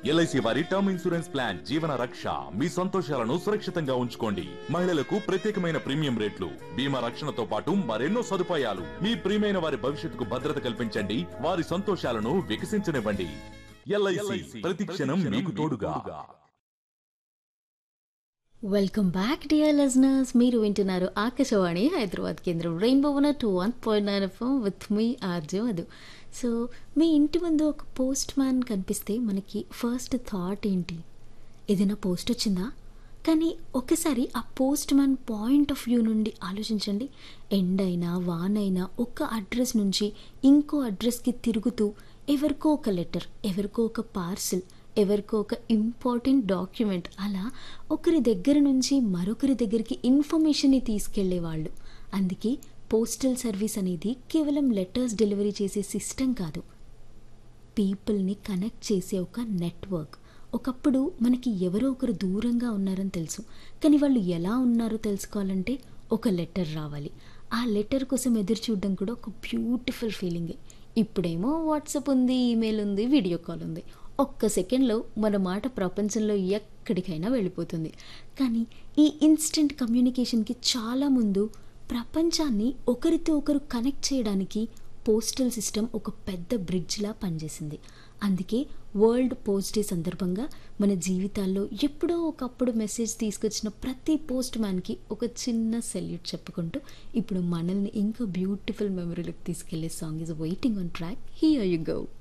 LIC వారి term insurance plan జీవన రక్ష మీ సంతోషాలను సురక్షితంగా ఉంచుకోండి మహిళలకు ప్రత్యేకమైన ప్రీమియం రేట్లు బీమా రక్షణతో పాటు మరెన్నో సదుపాయాలు మీ ప్రియమైన వారి భవిష్యత్తుకు భద్రత కల్పించండి వారి సంతోషాలను వికసించనివ్వండి ఎల్ఐసి ప్రతి క్షణం మీకు తోడుగా వెల్కమ్ బ్యాక్ డియర్ లిజనర్స్ మీరు వింటున్నారు ఆకాశవాణి హైదరాబాద్ కేంద్రం rainbow one two one point nine FM with me RJ Madhu so మీ ఇంటి ముందు ఒక పోస్ట్ మ్యాన్ కనిపిస్తే మనకి ఫస్ట్ థాట్ ఏంటి ఏదైనా పోస్ట్ వచ్చిందా కానీ ఒకసారి ఆ postman point of view నుండి ఆలోచించండి ఎండ్ అయినా వాన్ అయినా ఒక అడ్రస్ నుంచి ఇంకో అడ్రస్కి తిరుగుతూ ఎవరికో ఒక లెటర్ ఎవరికో ఒక పార్సిల్ ఎవరికో ఒక ఇంపార్టెంట్ డాక్యుమెంట్ అలా ఒకరి దగ్గర నుంచి మరొకరి దగ్గరికి ఇన్ఫర్మేషన్ని తీసుకెళ్లేవాళ్ళు అందుకే పోస్టల్ సర్వీస్ అనేది కేవలం లెటర్స్ డెలివరీ చేసే సిస్టమ్ కాదు పీపుల్ని కనెక్ట్ చేసే ఒక నెట్వర్క్ ఒకప్పుడు మనకి ఎవరో ఒకరు దూరంగా ఉన్నారని తెలుసు కానీ వాళ్ళు ఎలా ఉన్నారో తెలుసుకోవాలంటే ఒక లెటర్ రావాలి ఆ లెటర్ కోసం ఎదురు చూడడం కూడా ఒక బ్యూటిఫుల్ ఫీలింగే ఇప్పుడేమో వాట్సాప్ ఉంది ఈమెయిల్ ఉంది వీడియో కాల్ ఉంది ఒక్క సెకండ్లో మన మాట ప్రపంచంలో ఎక్కడికైనా వెళ్ళిపోతుంది కానీ ఈ ఇన్స్టెంట్ కమ్యూనికేషన్కి చాలా ముందు ప్రపంచాన్ని ఒకరితో ఒకరు కనెక్ట్ చేయడానికి పోస్టల్ సిస్టమ్ ఒక పెద్ద బ్రిడ్జ్లా పనిచేసింది అందుకే వరల్డ్ పోస్ట్ డే సందర్భంగా మన జీవితాల్లో ఎప్పుడో ఒకప్పుడు మెసేజ్ తీసుకొచ్చిన ప్రతి పోస్ట్ మ్యాన్కి ఒక చిన్న సెల్యూట్ చెప్పుకుంటూ ఇప్పుడు మనల్ని ఇంకా బ్యూటిఫుల్ మెమరీలకు తీసుకెళ్లే song is waiting on track here you go